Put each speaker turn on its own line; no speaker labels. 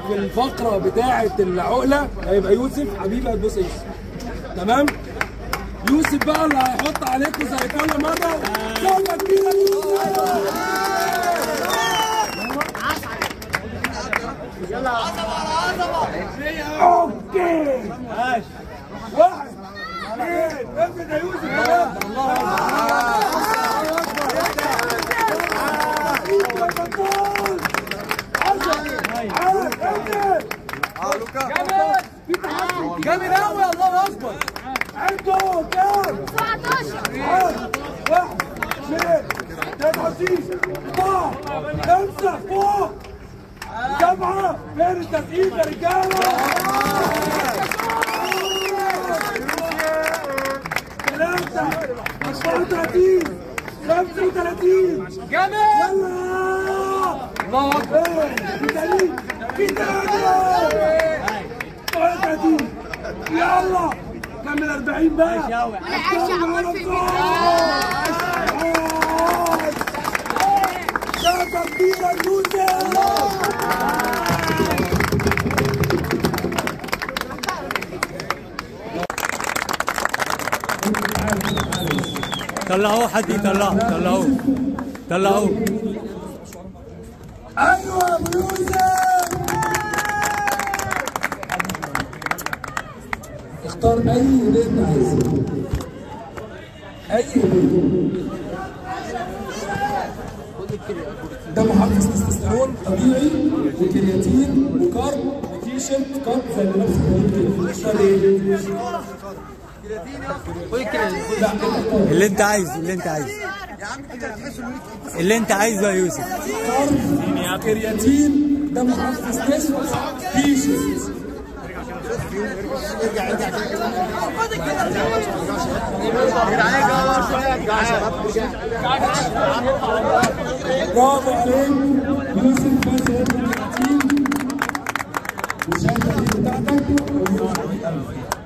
في الفقره بتاعه العقله هيبقى يوسف حبيبي هتبص يوسف تمام يوسف بقى اللي هيحط عليكم زي كل مره ضربه كبيره يوسف اوكي ماشي واحد اثنين افرد يا يوسف يا جامد قوي الله اكبر عدوا كام
19
واحد اثنين ثلاثة وعشرين أربعة خمسة فوق سبعة فين التسقيف يا رجالة ثلاثة أربعة وثلاثين خمسة وثلاثين
جامد
يلا الله أكبر في تاني في تاني 31 يلا كمل 40 بقى
ولا عايش عمال في
شاطر كبيرة يوسف
طلعوه حد يطلعه طلعوه طلعوه
ايوه ابو يوسف اختار اي هديه انت عايزها اي هديه ده محفز تستوستيرون طبيعي وكرياتين وكارب وتيشرت كارب زي اللي لابس كده اختار ايه؟ لا انت اختار
اللي انت عايزه اللي انت عايزه اللي انت عايزه يا يوسف
كارب كرياتين ده محفز تيست تيشرت برافو عليك يوسف بس ياخد 30 وشايف بتاعتك